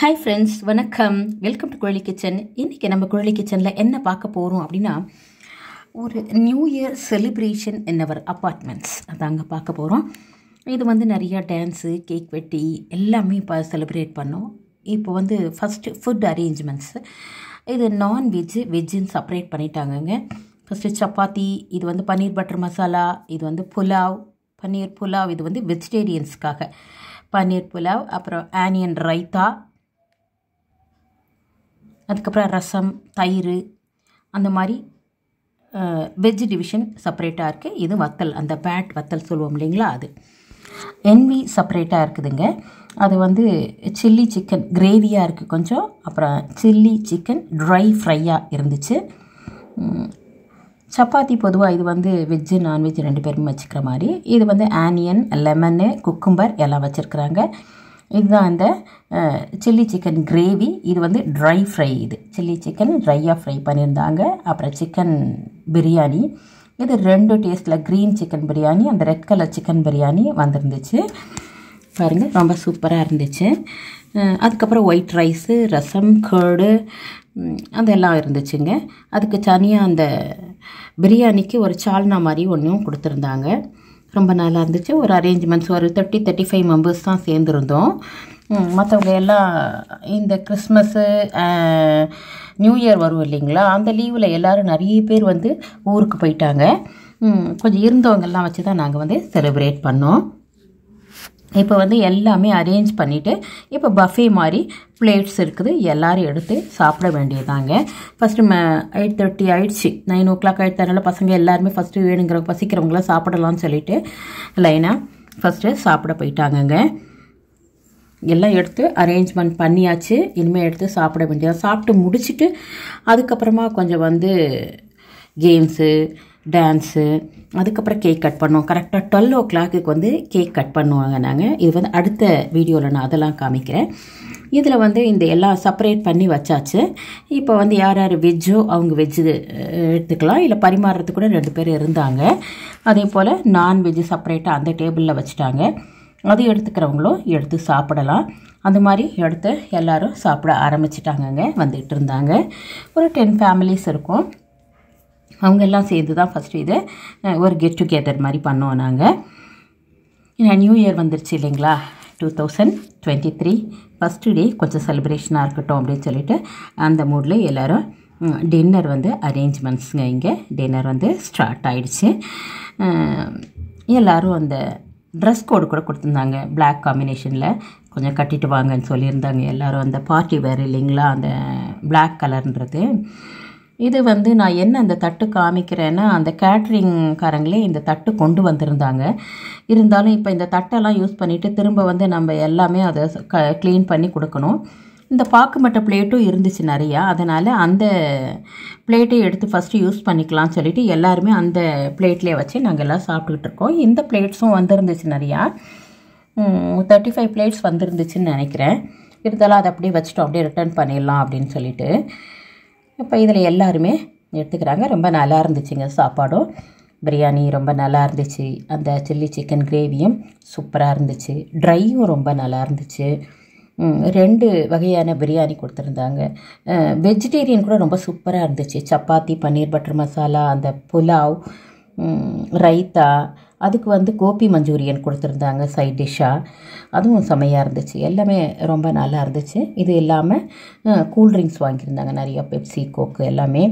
Hi friends வணக்கம் welcome to Kuzhali kitchen இன்றைக்கி நம்ம குழலி கிச்சனில் என்ன பார்க்க போகிறோம் அப்படின்னா ஒரு new year celebration in our apartments அதாங்க பார்க்க போகிறோம் இது வந்து நிறையா டான்ஸு கேக் வெட்டி எல்லாமே இப்போ செலிப்ரேட் பண்ணோம் இப்போ வந்து ஃபஸ்ட்டு ஃபுட் அரேஞ்ச்மெண்ட்ஸு இது நான்வெஜ்ஜு வெஜ்ஜுன்னு செப்பரேட் பண்ணிட்டாங்கங்க ஃபஸ்ட்டு சப்பாத்தி இது வந்து பன்னீர் பட்டர் மசாலா இது வந்து புலாவ் பன்னீர் புலாவ் இது வந்து வெஜிடேரியன்ஸ்க்காக பன்னீர் புலாவ் அப்புறம் ஆனியன் ரைத்தா அதுக்கப்புறம் ரசம் தயிர் அந்த மாதிரி வெஜ் டிவிஷன் செப்பரேட்டாக இருக்குது இது வத்தல் அந்த பேட் வத்தல் சொல்லுவோம் இல்லைங்களா அது என்வி செப்பரேட்டாக இருக்குதுங்க அது வந்து சில்லி சிக்கன் கிரேவியாக இருக்குது கொஞ்சம் அப்புறம் சில்லி சிக்கன் ட்ரை ஃப்ரையாக இருந்துச்சு சப்பாத்தி பொதுவாக இது வந்து வெஜ்ஜு நான்வெஜ் ரெண்டு பேருமே வச்சுக்கிற மாதிரி இது வந்து ஆனியன் லெமனு குக்கும்பர் எல்லாம் வச்சுருக்குறாங்க இதுதான் அந்த சில்லி சிக்கன் கிரேவி இது வந்து ட்ரை ஃப்ரை இது சில்லி சிக்கன் ட்ரையாக ஃப்ரை பண்ணியிருந்தாங்க அப்புறம் சிக்கன் பிரியாணி இது ரெண்டு டேஸ்ட்டில் க்ரீன் சிக்கன் பிரியாணி அந்த ரெட் கலர் சிக்கன் பிரியாணி வந்திருந்துச்சு பாருங்கள் ரொம்ப சூப்பராக இருந்துச்சு அதுக்கப்புறம் ஒயிட் ரைஸு ரசம் கேர்டு அதெல்லாம் இருந்துச்சுங்க அதுக்கு தனியாக அந்த பிரியாணிக்கு ஒரு சால்னா மாதிரி ஒன்றும் கொடுத்துருந்தாங்க ரொம்ப நல்லா இருந்துச்சு ஒரு அரேஞ்ச்மெண்ட்ஸ் ஒரு தேர்ட்டி தேர்ட்டி ஃபைவ் மெம்பர்ஸ் தான் சேர்ந்துருந்தோம் மற்றவங்க எல்லாம் இந்த கிறிஸ்மஸ்ஸு நியூ இயர் வரும் இல்லைங்களா அந்த லீவில் எல்லோரும் நிறைய பேர் வந்து ஊருக்கு போயிட்டாங்க கொஞ்சம் இருந்தவங்கெல்லாம் வச்சு தான் நாங்கள் வந்து செலிப்ரேட் பண்ணோம் இப்போ வந்து எல்லாமே அரேஞ்ச் பண்ணிவிட்டு இப்போ பஃபே மாதிரி பிளேட்ஸ் இருக்குது எல்லோரும் எடுத்து சாப்பிட வேண்டியதாங்க ஃபஸ்ட்டு ம எயிட் தேர்ட்டி ஆயிடுச்சு நைன் ஓ கிளாக் ஆகிடுறதுனால பசங்க எல்லாருமே ஃபஸ்ட்டு வேணுங்கிற பசிக்கிறவங்களாம் சாப்பிடலாம்னு சொல்லிட்டு லைனாக ஃபஸ்ட்டு சாப்பிட போயிட்டாங்கங்க எல்லாம் எடுத்து அரேஞ்ச்மெண்ட் பண்ணியாச்சு இனிமேல் எடுத்து சாப்பிட வேண்டியது சாப்பிட்டு முடிச்சுட்டு அதுக்கப்புறமா கொஞ்சம் வந்து கேம்ஸு டான்ஸு அதுக்கப்புறம் கேக் கட் பண்ணுவோம் கரெக்டாக டுவெல் ஓ கிளாக்குக்கு வந்து கேக் கட் பண்ணுவாங்க நாங்கள் இது வந்து அடுத்த வீடியோவில் நான் அதெல்லாம் காமிக்கிறேன் இதில் வந்து இந்த எல்லாம் செப்பரேட் பண்ணி வச்சாச்சு இப்போ வந்து யார் யார் வெஜ்ஜோ அவங்க வெஜ்ஜு எடுத்துக்கலாம் இல்லை பரிமாறுறதுக்கு கூட ரெண்டு பேர் இருந்தாங்க அதே போல் நான்வெஜ்ஜு செப்பரேட்டாக அந்த டேபிளில் வச்சுட்டாங்க அது எடுத்துக்கிறவங்களும் எடுத்து சாப்பிடலாம் அந்த மாதிரி எடுத்து எல்லோரும் சாப்பிட ஆரம்பிச்சிட்டாங்கங்க வந்துகிட்டு இருந்தாங்க ஒரு டென் ஃபேமிலிஸ் இருக்கும் அவங்க எல்லாம் சேர்ந்து தான் ஃபஸ்ட்டு இது ஒரு கெட் டுகெதர் மாதிரி பண்ணோம் நாங்கள் நியூ இயர் வந்துருச்சு இல்லைங்களா two thousand twenty three first day கொஞ்சம் செலிப்ரேஷனாக இருக்கட்டும் அப்படின்னு சொல்லிட்டு அந்த மூடில் எல்லோரும் டின்னர் வந்து அரேஞ்ச்மெண்ட்ஸுங்க இங்கே டின்னர் வந்து ஸ்டார்ட் ஆகிடுச்சு எல்லோரும் அந்த ட்ரெஸ் கோடு கூட கொடுத்துருந்தாங்க பிளாக் காம்பினேஷனில் கொஞ்சம் கட்டிட்டு வாங்கன்னு சொல்லியிருந்தாங்க எல்லோரும் அந்த பார்ட்டி வேர் இல்லைங்களா அந்த பிளாக் கலர்ன்றது இது வந்து நான் என்ன அந்த தட்டு காமிக்கிறேன்னா அந்த கேட்ரிங்காரங்களே இந்த தட்டு கொண்டு வந்திருந்தாங்க இருந்தாலும் இப்போ இந்த தட்டெல்லாம் யூஸ் பண்ணிவிட்டு திரும்ப வந்து நம்ம எல்லாமே அதை க க்ளீன் பண்ணி கொடுக்கணும் இந்த பாக்குமட்ட பிளேட்டும் இருந்துச்சு நிறையா அதனால் அந்த பிளேட்டை எடுத்து ஃபஸ்ட்டு யூஸ் பண்ணிக்கலாம்னு சொல்லிட்டு எல்லாருமே அந்த பிளேட்லேயே வச்சு நாங்கள் எல்லாம் சாப்பிட்டுக்கிட்டு இருக்கோம் இந்த பிளேட்ஸும் வந்துருந்துச்சு நிறையா தேர்ட்டி ஃபைவ் பிளேட்ஸ் வந்துருந்துச்சுன்னு நினைக்கிறேன் இருந்தாலும் அதை அப்படியே வச்சுட்டோம் அப்படியே ரிட்டர்ன் பண்ணிடலாம் அப்படின்னு சொல்லிட்டு இப்போ இதில் எல்லாருமே எடுத்துக்கிறாங்க ரொம்ப நல்லா இருந்துச்சுங்க சாப்பாடும் பிரியாணி ரொம்ப நல்லா இருந்துச்சு அந்த சில்லி சிக்கன் கிரேவியும் சூப்பராக இருந்துச்சு ட்ரையும் ரொம்ப நல்லா இருந்துச்சு ரெண்டு வகையான பிரியாணி கொடுத்துருந்தாங்க வெஜிடேரியன் கூட ரொம்ப சூப்பராக இருந்துச்சு சப்பாத்தி பன்னீர் பட்டர் மசாலா அந்த புலாவ் ரைத்தா அதுக்கு வந்து கோபி மஞ்சூரியன் கொடுத்துருந்தாங்க சைட் டிஷ்ஷாக அதுவும் செமையாக இருந்துச்சு எல்லாமே ரொம்ப நல்லா இருந்துச்சு இது இல்லாமல் கூல்ட்ரிங்க்ஸ் வாங்கியிருந்தாங்க நிறையா பெப்சி கோக்கு எல்லாமே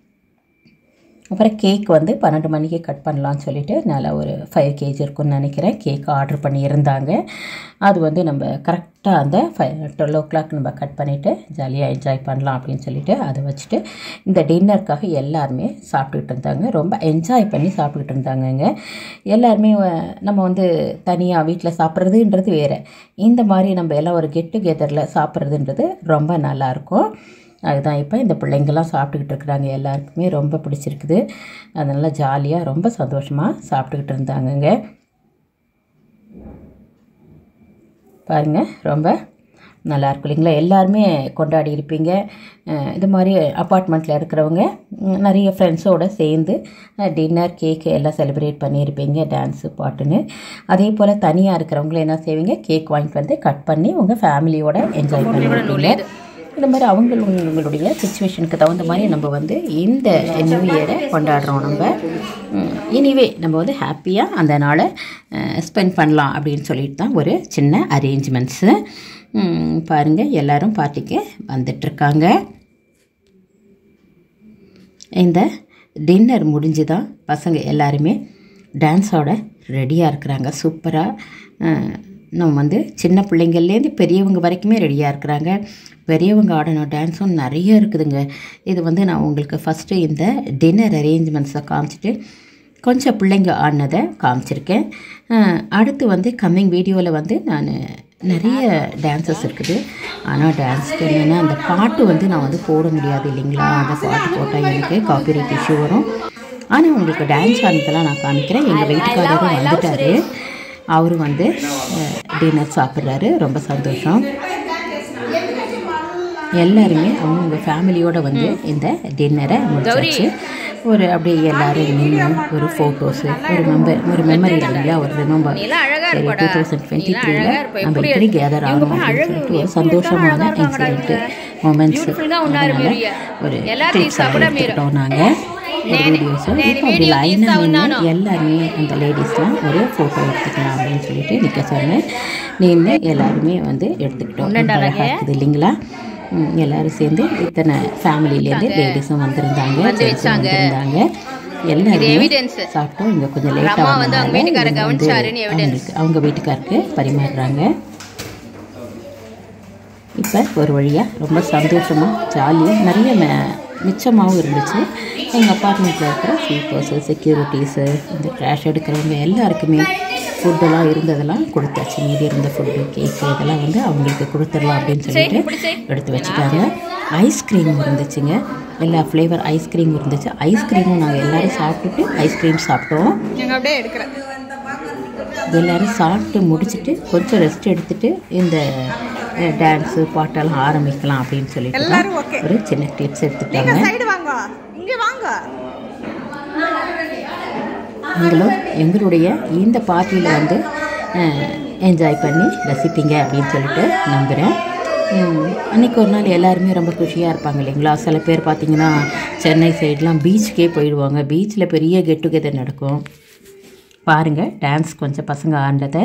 அப்புறம் கேக் வந்து பன்னெண்டு மணிக்கு கட் பண்ணலான்னு சொல்லிட்டு நல்லா ஒரு ஃபைவ் கேஜி இருக்கும்னு நினைக்கிறேன் கேக் ஆர்டர் பண்ணியிருந்தாங்க அது வந்து நம்ம கரெக்டாக அந்த ஃபைவ் டுவெல் ஓ கிளாக் நம்ம கட் பண்ணிவிட்டு ஜாலியாக என்ஜாய் பண்ணலாம் அப்படின்னு சொல்லிட்டு அதை வச்சுட்டு இந்த டின்னருக்காக எல்லாருமே சாப்பிட்டுக்கிட்டு இருந்தாங்க ரொம்ப என்ஜாய் பண்ணி சாப்பிட்டுக்கிட்டு இருந்தாங்கங்க எல்லாருமே நம்ம வந்து தனியாக வீட்டில் சாப்பிட்றதுன்றது வேறு இந்த மாதிரி நம்ம எல்லாம் ஒரு கெட் டுகெதரில் சாப்பிட்றதுன்றது ரொம்ப நல்லாயிருக்கும் அதுதான் இப்போ இந்த பிள்ளைங்கள்லாம் சாப்பிட்டுக்கிட்டு இருக்கிறாங்க எல்லாருக்குமே ரொம்ப பிடிச்சிருக்குது அதனால் ஜாலியாக ரொம்ப சந்தோஷமாக சாப்பிட்டுக்கிட்டு இருந்தாங்கங்க பாருங்கள் ரொம்ப நல்லா இருக்கும் இல்லைங்களா எல்லாருமே கொண்டாடி இருப்பீங்க அஹ் இது மாதிரி அப்பார்ட்மெண்ட்டில் இருக்கிறவங்க ம், நிறைய ஃப்ரெண்ட்ஸோடு சேர்ந்து டின்னர் கேக்கு எல்லாம் செலிப்ரேட் பண்ணியிருப்பீங்க டான்ஸு பாட்டுன்னு அதே போல் தனியாக இருக்கிறவங்கள என்ன செய்வீங்க கேக் வாங்கிட்டு வந்து கட் பண்ணி உங்கள் ஃபேமிலியோட என்ஜாய் பண்ணியிருப்பீங்க இந்த மாதிரி அவங்க உங்களுடைய சுச்சுவேஷனுக்கு தகுந்த மாதிரி நம்ம வந்து இந்த நியூ இயரை கொண்டாடுறோம் நம்ம எனிவே நம்ம வந்து ஹாப்பியாக அந்த நாளை ஸ்பெண்ட் பண்ணலாம் அப்படின்னு சொல்லிட்டு தான் ஒரு சின்ன அரேஞ்ச்மெண்ட்ஸு பாருங்கள் எல்லாரும் பார்ட்டிக்கு வந்துட்டுருக்காங்க இந்த டின்னர் முடிஞ்சு தான் பசங்க எல்லாருமே டான்ஸோட ரெடியாக இருக்கிறாங்க சூப்பராக நம்ம வந்து சின்ன பிள்ளைங்கள்லேருந்து பெரியவங்க வரைக்குமே ரெடியாக இருக்கிறாங்க பெரியவங்க ஆடின டான்ஸும் நிறைய இருக்குதுங்க இது வந்து நான் உங்களுக்கு ஃபஸ்ட்டு இந்த டின்னர் அரேஞ்ச்மெண்ட்ஸை காமிச்சிட்டு கொஞ்சம் பிள்ளைங்க ஆடினதை காமிச்சிருக்கேன் அஹ், அடுத்து வந்து கம்மிங் வீடியோவில் வந்து நான் நிறைய டான்சஸ் இருக்குது ஆனால் டான்ஸ்க்கு என்னென்னா அந்த பாட்டு வந்து நான் வந்து போட முடியாது இல்லைங்களா அந்த பாட்டு போட்டால் எனக்கு காப்பிரைட் இஷ்யூ வரும் ஆனால் உங்களுக்கு டான்ஸ் ஆனதெல்லாம் நான் காமிக்கிறேன் எங்கள் வீட்டுக்காரரும் வந்துட்டாரு அவரு வந்து டின்னர் சாப்பிட்றாரு ரொம்ப சந்தோஷம் எல்லாருமே அவங்கவுங்க ஃபேமிலியோட வந்து இந்த டின்னரை முடிச்சாச்சு ஒரு அப்படியே எல்லாரும் நின்று ஒரு ஃபோட்டோஸு ஒரு மெம்பர் ஒரு மெமரி இல்லைங்களா ஒரு ரிமெம்பர் சரி டூ தௌசண்ட் டுவெண்ட்டி த்ரீல நம்ம இப்படி கேதர் ஆகணும் அப்படின்னு சொல்லிட்டு ஒரு சந்தோஷமான இன்சிடென்ட்டு மூமெண்ட்ஸ் அதனால ஒரு ட்ரிப்ஸ் எடுத்துக்கிட்டோம் நாங்கள் ஒரு வீடியோஸும் இப்போ அப்படி லைனாக நின்று எல்லாருமே அந்த லேடிஸ்லாம் ஒரு ஃபோட்டோ எடுத்துக்கலாம் அப்படின்னு சொல்லிட்டு நிற்க சொன்னேன் நின்று எல்லாருமே வந்து எடுத்துக்கிட்டோம் ரொம்ப அழகா இருக்குது இல்லைங்களா ம், எல்லாரும் சேர்ந்து இத்தனை ஃபேமிலியிலேருந்து லேடிஸும் வந்திருந்தாங்க ஜென்ஸும் வந்திருந்தாங்க எல்லாருமே சாப்பிட்டோம் இங்கே கொஞ்சம் லேட்டாக வந்தனால வந்து அவங்களுக்கு அவங்க வீட்டுக்காருக்கு பரிமாறுறாங்க இப்போ ஒரு வழியாக ரொம்ப சந்தோஷமாக ஜாலியாக நிறைய மெ மிச்சமாகவும் இருந்துச்சு எங்கள் அப்பார்ட்மெண்ட்டில் இருக்கிற ஸ்வீப்பர்ஸு செக்யூரிட்டிஸு இந்த ட்ராஷ் எடுக்கிறவங்க எல்லாருக்குமே ஃபுட்டெல்லாம் இருந்ததெல்லாம் கொடுத்தாச்சு மீதி இருந்த ஃபுட்டு கேக்கு இதெல்லாம் வந்து அவங்களுக்கு கொடுத்துடலாம் அப்படின்னு சொல்லிட்டு எடுத்து வச்சுட்டாங்க ஐஸ்கிரீம் இருந்துச்சுங்க எல்லா ஃப்ளேவர் ஐஸ்கிரீம் இருந்துச்சு ஐஸ்கிரீமும் நாங்கள் எல்லோரும் சாப்பிட்டுட்டு ஐஸ்கிரீம் சாப்பிட்டோம் எங்க அப்படியே எடுக்கிறேன் எல்லாரும் சாப்பிட்டு முடிச்சுட்டு கொஞ்சம் ரெஸ்ட் எடுத்துட்டு இந்த டான்ஸு பாட்டெல்லாம் ஆரம்பிக்கலாம் அப்படின்னு சொல்லிட்டு தான் எல்லாரும் okay. ஒரு சின்ன கிளிப்ஸ் எடுத்துட்டாங்க சைடு வாங்க இங்க வாங்க நீங்களும் எங்களுடைய இந்த பார்ட்டியில் வந்து என்ஜாய் பண்ணி ரசிப்பீங்க அப்படின்னு சொல்லிட்டு நம்புகிறேன் உம், அன்னைக்கு ஒரு நாள் எல்லாருமே ரொம்ப குஷியாக இருப்பாங்க இல்லைங்களா சில பேர் பார்த்தீங்கன்னா சென்னை சைட்லாம் பீச்சுக்கே போயிடுவாங்க பீச்சில் பெரிய கெட் டுகெதர் நடக்கும் பாருங்கள் டான்ஸ் கொஞ்சம் பசங்க ஆண்டதை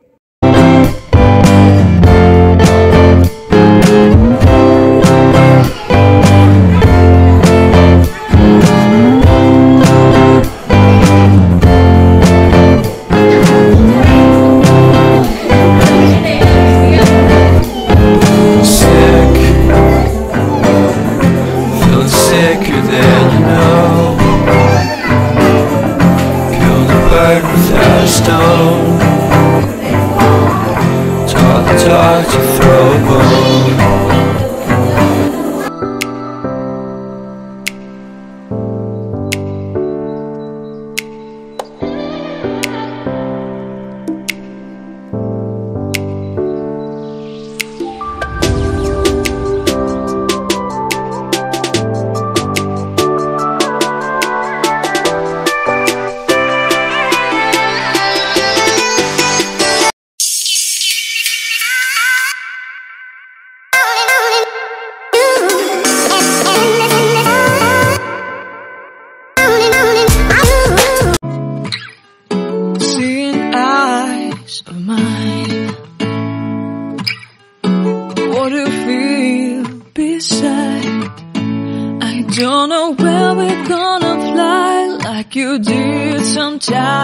sick, feeling sicker than you know. Killed a bird without a stone. Taught the dog to throw a bone. Seeing eyes of mine. What do you feel beside? I don't know where we're gonna fly like you did sometimes.